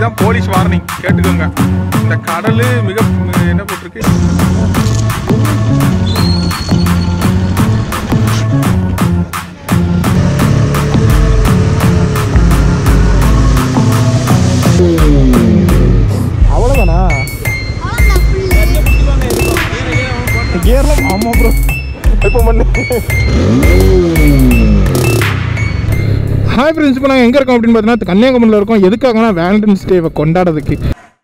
இதுதான் police warning கேட்டுக்கோங்க இந்த கடல் மிக என்ன போட்டிருக்கு அவ்வளோதானா கியர்லாம் ஆமாம் ப்ரோ இப்போ பண்ணு ஹாய் ஃப்ரெண்ட்ஸ் இப்போ நாங்கள் எங்கே இருக்கோம் அப்படின்னு பார்த்தீங்கன்னா கன்னியாகுமரியில் இருக்கோம் எதுக்காகனா வேலண்டைன்ஸ் டேவை கொண்டாடுறதுக்கு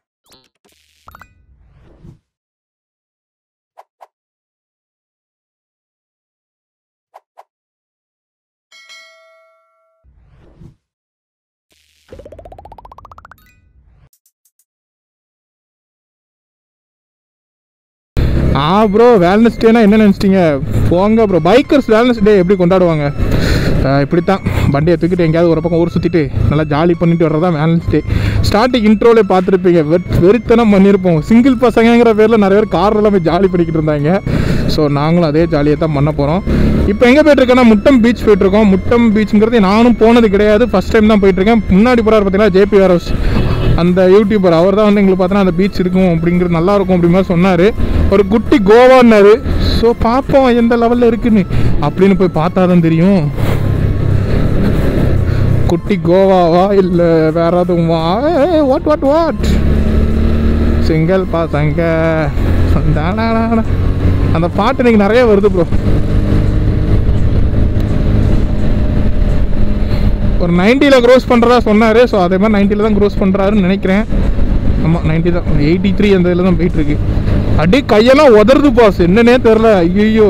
ஆ ப்ரோ வேலன்ஸ் டேனா என்ன நினச்சிட்டீங்க போங்க ப்ரோ பைக்கர்ஸ் வேலன்ஸ் டே எப்படி கொண்டாடுவாங்க ஆஹ் இப்படித்தான் வண்டியை தூக்கிட்டு எங்கேயாவது ஒரு பக்கம் ஊர் சுற்றிட்டு நல்லா ஜாலி பண்ணிட்டு வர்றதா வேலன்ஸ் டே ஸ்டார்டிங் இன்ட்ரோலே பார்த்துருப்பீங்க வெ வெறித்தனம் பண்ணியிருப்போம் சிங்கிள் பசங்கங்கிற பேரில் நிறைய பேர் கார் எல்லாம் போய் ஜாலி பண்ணிக்கிட்டு இருந்தாங்க ஸோ நாங்களும் அதே ஜாலியாக தான் பண்ண போகிறோம் இப்போ எங்கே போயிட்டுருக்கோன்னா முட்டம் பீச் போயிட்டுருக்கோம் முட்டம் பீச்சுங்கிறது நானும் போனது கிடையாது ஃபஸ்ட் டைம் தான் போயிட்டுருக்கேன் முன்னாடி போகிறாரு பார்த்தீங்கன்னா ஜேபி ஹவுஸ் அந்த யூடியூபர் அவர் தான் வந்து எங்களுக்கு பார்த்தோன்னா அந்த பீச் இருக்கும் அப்படிங்கிறது நல்லா இருக்கும் அப்படிங்கிற சொன்னார் ஒரு குட்டி கோவான்னாரு ஸோ பார்ப்போம் எந்த லெவலில் இருக்குன்னு அப்படின்னு போய் பார்த்தா தான் தெரியும் குட்டி கோவாவா இல்லை வேற எதுவுமா வாட் வாட் வாட் சிங்கிள் பசங்க தாடாடாடா. அந்த பாட்டு இன்னைக்கு நிறைய வருது ப்ரோ ஒரு நைன்ட்டியில் க்ரோஸ் பண்ணுறதா சொன்னார் ஸோ அதே மாதிரி நைன்ட்டியில் தான் க்ரோஸ் பண்ணுறாருன்னு நினைக்கிறேன் ஆமாம் நைன்ட்டி தான் எயிட்டி த்ரீ அந்த இதில் தான் போயிட்டுருக்கு அப்படியே கையெல்லாம் உதறது பாஸ் என்னன்னே தெரில ஐயோ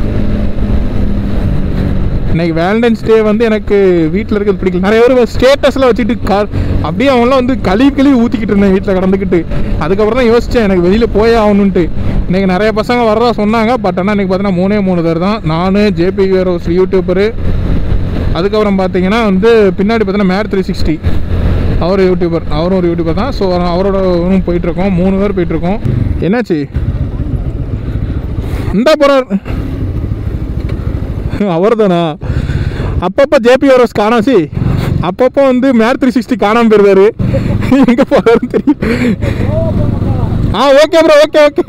இன்னைக்கு வேலண்டைன்ஸ் டே வந்து எனக்கு வீட்டில் இருக்கிறது பிடிக்கல நிறைய பேர் ஸ்டேட்டஸ்லாம் வச்சுட்டு கார் அப்படியே அவன்லாம் வந்து கழுவி கழுவி ஊற்றிக்கிட்டு இருந்தேன் வீட்டில் கடந்துக்கிட்டு அதுக்கப்புறம் தான் யோசித்தேன் எனக்கு வெளியில் போயே ஆகணுன்ட்டு இன்னைக்கு நிறைய பசங்க வர்றதா சொன்னாங்க பட் ஆனால் இன்னைக்கு பார்த்தீங்கன்னா மூணே மூணு பேர் தான் நான் ஜேபி வேற ஒரு யூடியூபரு அதுக்கப்புறம் பார்த்தீங்கன்னா வந்து பின்னாடி பார்த்தீங்கன்னா மேட் த்ரீ சிக்ஸ்டி அவர் யூடியூபர் அவரும் ஒரு யூடியூபர் தான் ஸோ அவரோட இவரும் போயிட்டுருக்கோம் மூணு பேர் போயிட்டுருக்கோம் என்னாச்சு இந்த போகிறார் அவர் தானா அப்பப்போ ஜேபி ஓரஸ் காணாசி அப்பப்போ வந்து மேட் த்ரீ சிக்ஸ்டி காணாமல் போயிருந்தாரு எங்கே போகிறாருன்னு தெரியும் ஆ ஓகே ப்ரோ ஓகே ஓகே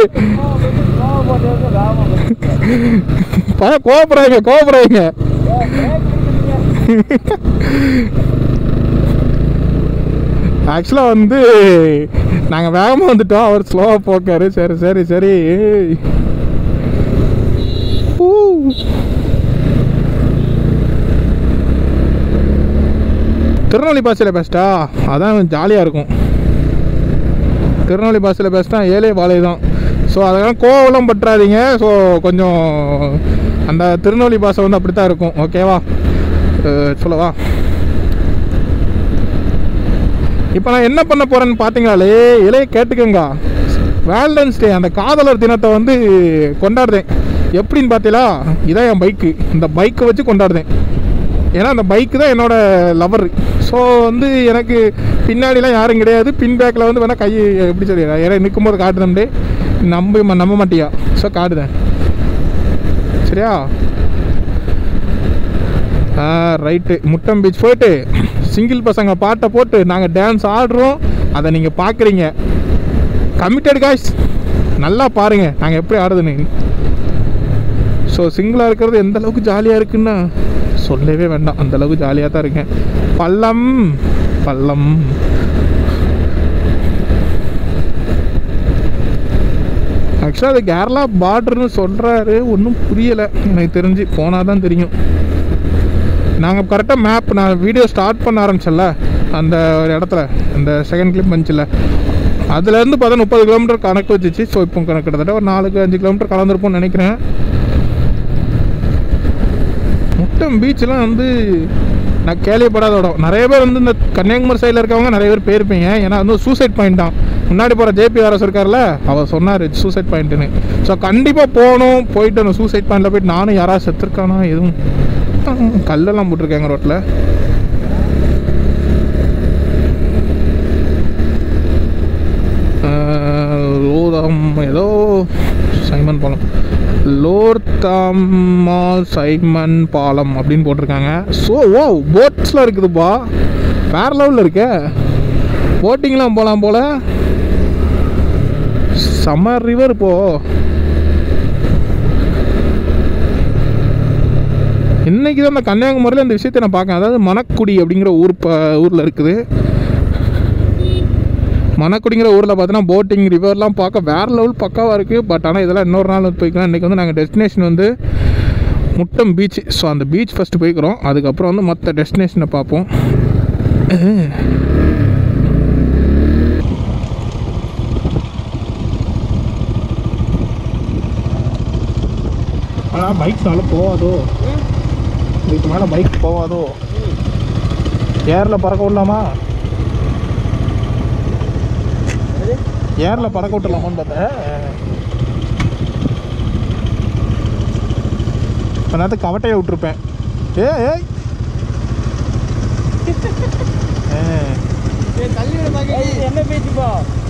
கோவப்படுறாங்க கோவப்படுறாங்க ஆக்சுவலாக வந்து நாங்கள் வேகமாக வந்துட்டோம் அவர் ஸ்லோவாக போக்காரு சரி சரி சரி ஊ. திருநெல்வேலி பாஷையில் பேசிட்டா அதான் ஜாலியாக இருக்கும் திருநெல்வேலி பாஷையில் பேசிட்டா ஏழே வாழை தான் ஸோ அதெல்லாம் கோவலம் பற்றாதீங்க ஸோ கொஞ்சம் அந்த திருநெல்வேலி பாஷை வந்து அப்படி தான் இருக்கும் ஓகேவா அஹ் சொல்லவா இப்போ நான் என்ன பண்ண போகிறேன்னு பார்த்தீங்களே இலைய கேட்டுக்கோங்க வேலண்டைன்ஸ் டே அந்த காதலர் தினத்தை வந்து கொண்டாடுறேன் எப்படின்னு பார்த்தீங்களா இதான் என் பைக்கு இந்த பைக்கை வச்சு கொண்டாடுறேன் ஏன்னா அந்த பைக்கு தான் என்னோட லவர் ஸோ வந்து எனக்கு பின்னாடிலாம் யாரும் கிடையாது பின் பேக்கில் வந்து வேணால் கை எப்படி சொல்லி ஏன்னா நிற்கும்போது காட்டுதம்டே நம்ப நம்ப மாட்டியா ஸோ காட்டுதேன் சரியா ஆ ரைட்டு முட்டம் பீச் போயிட்டு சிங்கிள் பசங்க பாட்டை போட்டு நாங்கள் டான்ஸ் ஆடுறோம் அதை நீங்கள் பார்க்குறீங்க கமிட்டட் காய்ஸ் நல்லா பாருங்கள் நாங்கள் எப்படி ஆடுதுன்னு ஸோ சிங்கிளாக இருக்கிறது எந்த அளவுக்கு ஜாலியாக இருக்குன்னா சொல்லவே வேண்டாம் அந்த அளவுக்கு ஜாலியாக தான் இருக்கேன் பள்ளம் பள்ளம் ஆக்சுவலாக அது கேரளா பார்டர்னு சொல்கிறாரு ஒன்றும் புரியலை எனக்கு தெரிஞ்சு போனால் தான் தெரியும் நாங்கள் கரெக்டாக மேப் நான் வீடியோ ஸ்டார்ட் பண்ண ஆரம்பிச்சல அந்த ஒரு இடத்துல அந்த செகண்ட் கிளிப் வந்துச்சுல அதுலேருந்து பார்த்தா முப்பது கிலோமீட்டர் கணக்கு வச்சுச்சு ஸோ இப்போ கணக்கு கிட்டத்தட்ட ஒரு நாலுக்கு அஞ்சு கிலோமீட்டர் கலந்துருப்போம்னு நினைக்கிறேன் முட்டம் பீச்லாம் வந்து நான் கேள்விப்படாத இடம் நிறைய பேர் வந்து இந்த கன்னியாகுமரி சைடில் இருக்கவங்க நிறைய பேர் போயிருப்பீங்க ஏன்னா வந்து சூசைட் பாயிண்ட் தான் முன்னாடி போகிற ஜேபி ஆர்எஸ் இருக்கார்ல அவர் சொன்னார் சூசைட் பாயிண்ட்டுன்னு ஸோ கண்டிப்பாக போகணும் போயிட்டு அந்த சூசைட் பாயிண்டில் போயிட்டு நானும் யாராவது செத்துருக்கானா எதுவும் கல்லெல்லாம் போட்டிருக்காங்க ரோட்டில் லோதம் ஏதோ சைமன் பாலம் லோர்தாமால் சைமன் பாலம் அப்படின்னு போட்டிருக்காங்க ஸோ ஓ போட்ஸ்லாம் இருக்குதுப்பா வேற லெவலில் இருக்க போட்டிங்லாம் போகலாம் போல செம்ம ரிவர் இப்போ இன்னைக்கு தான் இந்த கன்னியாகுமரியில் இந்த விஷயத்தை நான் பார்க்கேன் அதாவது மணக்குடி அப்படிங்கிற ஊர் ப ஊரில் இருக்குது மணக்குடிங்கிற ஊரில் பார்த்தீங்கன்னா போட்டிங் ரிவர்லாம் பார்க்க வேறு லெவல் பக்காவாக இருக்குது பட் ஆனால் இதெல்லாம் இன்னொரு நாள் வந்து போய்க்கலாம் இன்றைக்கி வந்து நாங்கள் டெஸ்டினேஷன் வந்து முட்டம் பீச் ஸோ அந்த பீச் ஃபஸ்ட்டு போய்க்கிறோம் அதுக்கப்புறம் வந்து மற்ற டெஸ்டினேஷனை பார்ப்போம் ஆனால் பைக் சால போகாதோ இதுக்கு மேலே பைக் போகாதோ ஏரில் பறக்க விடலாமா ஏரில் பறக்க விட்டுலாமான்னு பார்த்தேன் இப்போ நேரத்துக்கு கவட்டையை விட்டுருப்பேன் ஏ ஏய் என்ன பேச்சுப்பா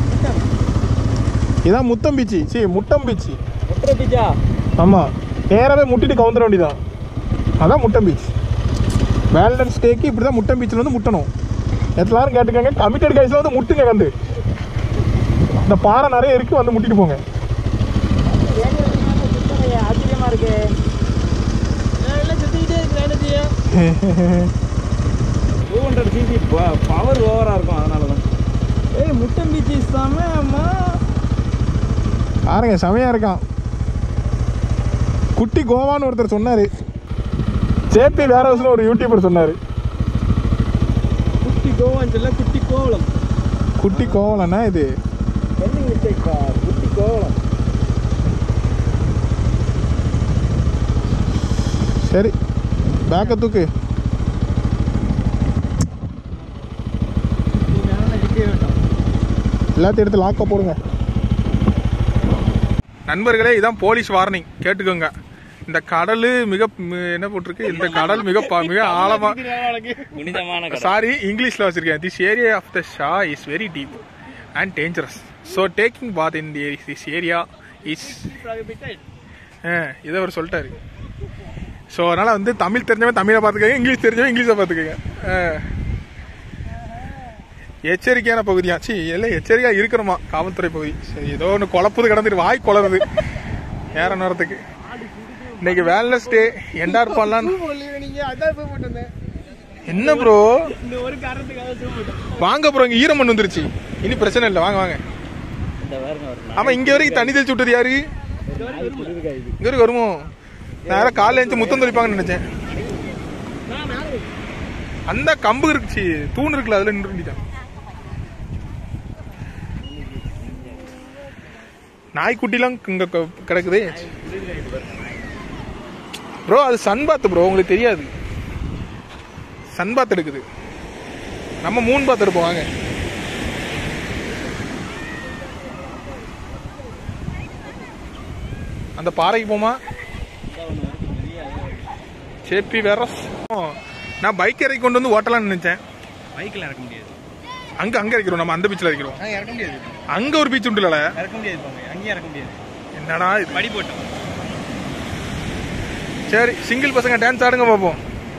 இதான் முத்தம் பீச்சு சி முட்டம் பீச்சு எத்தனை பீச்சா ஆமாம் நேராகவே முட்டிட்டு கவுந்துட வேண்டியதான் அதான் முட்டம் பீச் வேலண்டைன்ஸ் டேக்கு இப்படி தான் முட்டம் பீச்சில் வந்து முட்டணும் எல்லாரும் கேட்டுக்கோங்க கமிட்டட் கைஸில் வந்து முட்டுங்க வந்து இந்த பாறை நிறைய இருக்குது வந்து முட்டிட்டு போங்க ஆச்சரியமா இருக்கு சுத்திக்கிட்டே இருக்கு எனர்ஜியா டூ ஹண்ட்ரட் சிசி பவர் ஓவரா இருக்கும் அதனால தான் ஏய் முட்டம் பீச் இஸ்லாமே அம்மா பாருங்க செமையாக இருக்கான் குட்டி கோவான்னு ஒருத்தர் சொன்னார் ஜேபி வேற ஹவுஸ்னு ஒரு யூடியூபர் சொன்னார் குட்டி கோவான்னு சொல்ல குட்டி கோவளம் குட்டி கோவலன்னா இது ஸ்பெல்லிங் மிஸ்டேக் பா குட்டி கோவளம் சரி பேக்கை தூக்கு நீ மேலே நிற்க வேண்டாம் எல்லாத்தையும் எடுத்து லாக்க போடுங்க நண்பர்களே இதான் போலீஸ் வார்னிங் கேட்டுக்கோங்க இந்த கடல் மிக மி- என்ன போட்டிருக்கு இந்த கடல் மிக ப- மிக ஆழமா புனிதமான சாரி இங்கிலீஷ்ல வச்சிருக்கேன் this area of the shore is very deep and dangerous so taking bath in this area is இதை அவர் சொல்லிட்டாரு ஸோ அதனால் வந்து தமிழ் தெரிஞ்சவன் தமிழை பார்த்துக்கங்க இங்கிலீஷ் தெரிஞ்சவன் இங்கிலீஷை பார்த்துக்கங்க ஆ. எச்சரிக்கையான பகுதியா சி எல்லாம் எச்சரிக்கையாக இருக்கணுமா காவல்துறை பகுதி சரி ஏதோ ஒன்று குழப்புது கிடந்துட்டு வாய் குளருது ஏற நேரத்துக்கு இன்னைக்கு வேலன்ஸ் டே எண்டா இருப்பான்லாம் நீங்க அதான் போய் போட்டு என்ன ப்ரோ இந்த ஒரு காரணத்துக்காக தூ போட்டேன் வாங்க ப்ரோ இங்க ஈரம் மண் வந்துருச்சு இனி பிரச்சனை இல்லை வாங்க வாங்க இந்த வேறுங்க வரும் ஆமா இங்க வரைக்கும் தண்ணி தெளிச்சு விட்டது யாரு இங்க வரைக்கும் வருமோ நான் யாரோ காலைல எழுந்து முத்தம் தெளிப்பாங்கன்னு நினைச்சேன் அந்த கம்பு இருக்குச்சு தூண் இருக்குல்ல அதுல நின்று வேண்டியதான் நாய்க்குட்டிலாம் இங்க க- கிடக்குதே ப்ரோ அது சன் பாத் ப்ரோ உங்களுக்கு தெரியாது சன் பாத் எடுக்குது நம்ம மூணு பாத் எடுப்போம் வாங்க அந்த பாறைக்கு போமா சேப்பி வேற நான் பைக் இறக்கி கொண்டு வந்து ஓட்டலாம்னு நினைச்சேன் பைக்கில் இறக்க முடியாது அங்க அங்க இருக்கிறோம் நம்ம அந்த பீச்சில் இருக்கிறோம் நாங்கள் இறக்க முடியாது அங்க ஒரு பீச் உண்டுல இறக்க முடியாது போங்க அங்கேயும் இறக்க முடியாது என்னடா இது படி போட்டோம் சரி சிங்கிள் பசங்க டான்ஸ் ஆடுங்க பார்ப்போம்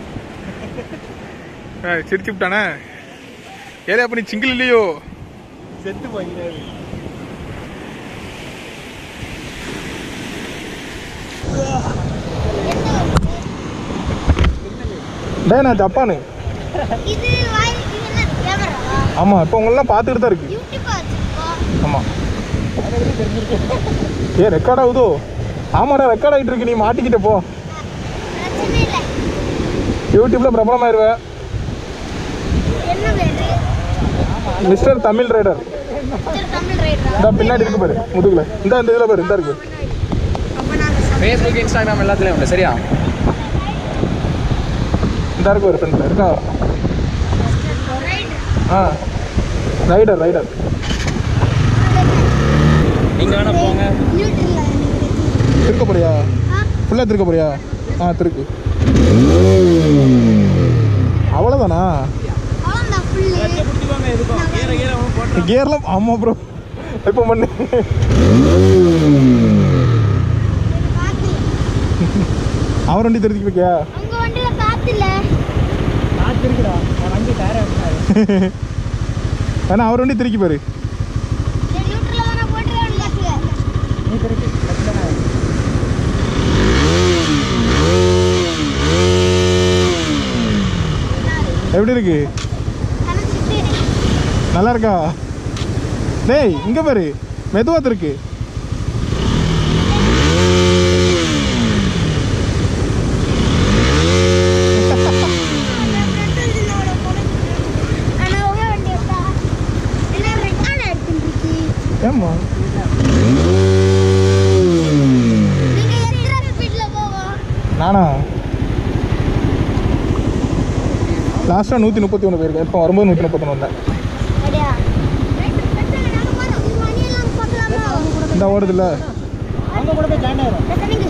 ஆ, சிரிச்சு விட்டானே ஏதே அப்ப நீ சிங்கிள் இல்லையோ செத்து போகிறாரு டே நான் ஜப்பானு இது வாய் இது என்ன கேமராவா ஆமா இப்போ உங்களெல்லாம் பார்த்துக்கிட்டு தான் இருக்கு யூடியூப்பா வச்சிருக்கோம் ஆமா ஏ ரெக்கார்ட் ஆகுதோ ஆமாடா ரெக்கார்ட் ஆகிட்டு இருக்கு நீ மாட்டிக்கிட்ட போ பிரச்சனை இல்லை யூடியூப்ல பிரபலமாயிருவேன் என்ன பேரு mister Tamil rider mister Tamil ரைடரா இந்த பின்னாடி இருக்கு பாரு முதுகுல இந்த இந்த இதுல பாரு இந்த இருக்கு அப்ப நாங்க ஃபேஸ்புக் இன்ஸ்டாகிராம் எல்லாத்துலேயும் உண்டு சரியா இந்த இருக்கு பாரு ஃப்ரெண்ட்ல இருக்கா ரைடர் ஆ ரைடர் ரைடர் நீங்கள் வேணா போங்க நியூட்டன்ல திருக்க போறியா ஆ ஃபுல்லாக திருக்க போறியா ஆ திருக்கு அவ்வளோதானா அவ்வளோதான் ஃபுல்லு குட்டிவாங்க எதுக்கும் கீரை கீரை போட்டு கியர்லாம் ஆமாம் ப்ரோ இப்போ பண்ணு காத்து அவர் வண்டி திருத்திக்கு வைக்கியா உங்க வண்டியில காத்து இல்ல காற்று இருக்குடா நான் வண்டி டயர் ஏன்னா அவர் வண்டி திருக்கி பாரு சரி, நியூட்ரல்ல தானே போட்டுருக்கான்னு காட்டுங்க. நீ திருப்பி லெஃப்ட்ல நான் எப்படி இருக்கு கணச்சிட்டு. நல்லா இருக்கா டேய் இங்க பாரு மெதுவா இருக்கு அந்த front wheel ஓட போடுங்க. ஆனா உங்க வண்டி இருக்கா? என்ன record எடுத்துட்டு ஏம்மா நீங்க எத்தனை ஸ்பீட்ல போவோம் நானா லாஸ்ட்டாக நூற்றி முப்பத்தி ஒன்று போயிருக்கேன் இப்போ வரும்போது நூற்றி முப்பத்தொன்று வந்தேன் அப்படியா நாங்க போறோம் உங்க வண்டியெல்லாம் பார்க்கலாமா இந்த ஓடுதுல்ல அவங்க கூட போய் ஜாயின் ஆயிரும் எத்தனைங்க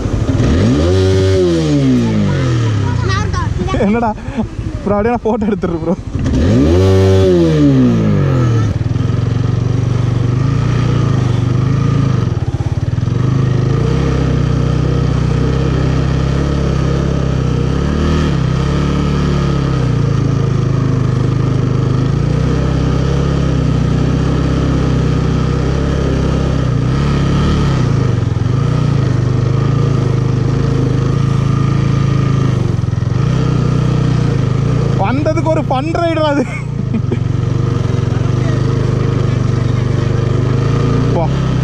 நான் இருக்கா இந்த என்னடா ப்ரோ அப்படியே நான் ஃபோட்டோ எடுத்துரு ப்ரோ வந்ததுக்கு ஒரு ஃபன் ரைடர் அது வா